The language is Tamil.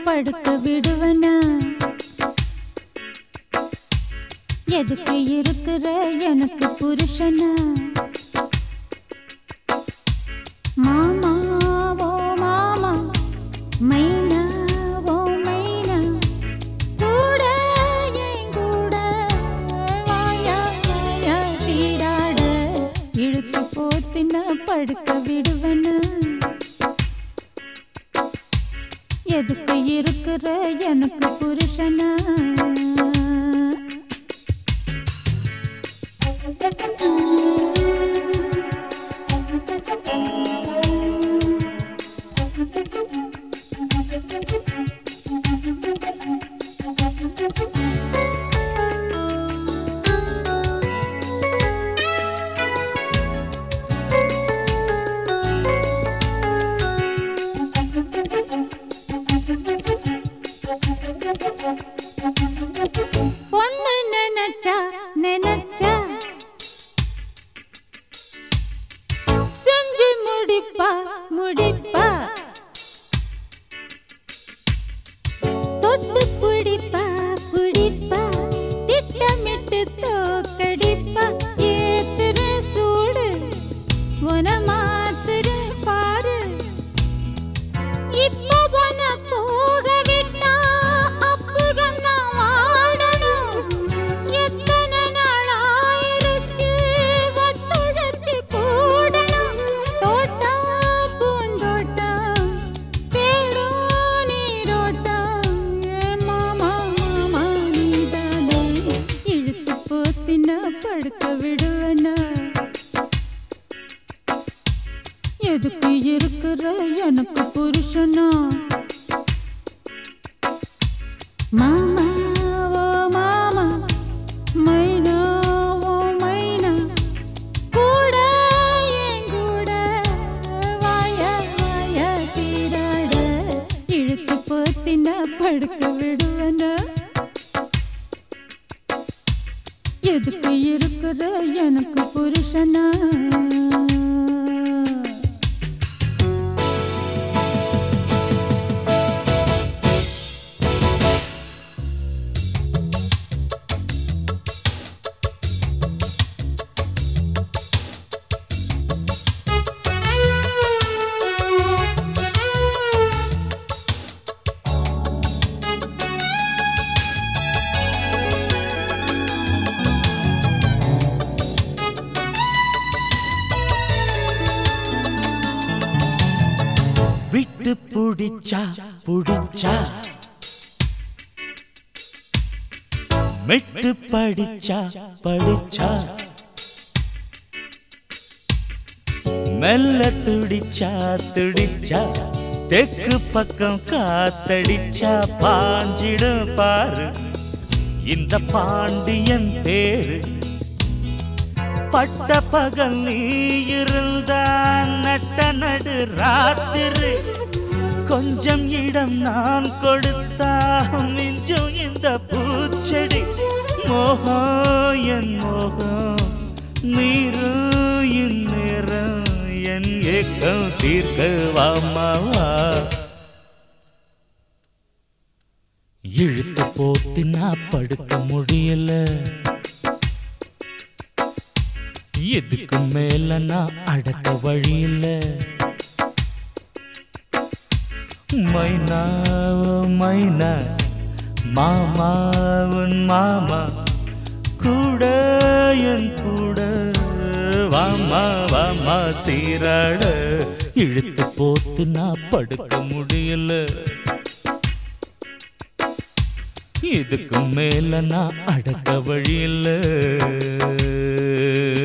படுக்க விடுவனா எதுக்கு இருக்கிற எனக்கு புருஷனா மாமா ஓ மாமா மைனா ஓ மைனா கூட என் கூட வாயா வாயா சீராட இழுத்து போத்தின படுக்க விடுவனா எதுக்கு இருக்கிற எனக்கு புருஷனா பொண்ணு நினைச்சா நினைச்சா செஞ்சு முடிப்பா முடிப்பா தொட்டு பிடிப்பா பிடிப்பா திட்டமிட்டு தோக்கடிப்பா ஏத்துற சூடு உன மாத்துற பாரு இப்போ உன போக விட்டா அப்புறம் நான் வாடணும் எத்தனை நாள் ஆயிருச்சு ஒத்துழைச்சு கூடணும் தோட்டம் பூந்தோட்டம் தேடும் நீரோட்டம் ஏ மாமா மாமா நீதானே இழுத்து போத்தினா படுக்க விடுவனா எதுக்கு இருக்கிற எனக்கு புருஷனா மாமா ஓ மாமா மைனா ஓ மைனா கூட என் கூட வாயா வாயா சீராட இழுத்து போத்தின படுக்க விடுவனா எதுக்கு இருக்கிற எனக்கு புருஷனா விட்டு புடிச்சா புடிச்சா மெட்டு படிச்சா படிச்சா மெல்ல துடிச்சா துடிச்சா தெற்கு பக்கம் காத்தடிச்சா பாஞ்சிடும் பாரு இந்த பாண்டியன் பேரு பட்ட பகல் நீ இருந்தா நட்ட நடு ராத்திரி கொஞ்சம் இடம் நான் கொடுத்தா மிஞ்சும் இந்த பூச்செடி மோகம் என் மோகம் நீரும் இந்நேரம் என் ஏக்கம் தீர்க்க வாமாவா இழுத்து போத்து நான் படுக்க முடியல எதுக்கு மேல நான் அடக்க வழியில மைனா ஓ மைனா மாமா உன் மாமா கூட என் கூட வாமா வாமா சீராட இழுத்து போத்து நான் படுக்க முடியல இதுக்கு மேல நான் அடக்க வழியில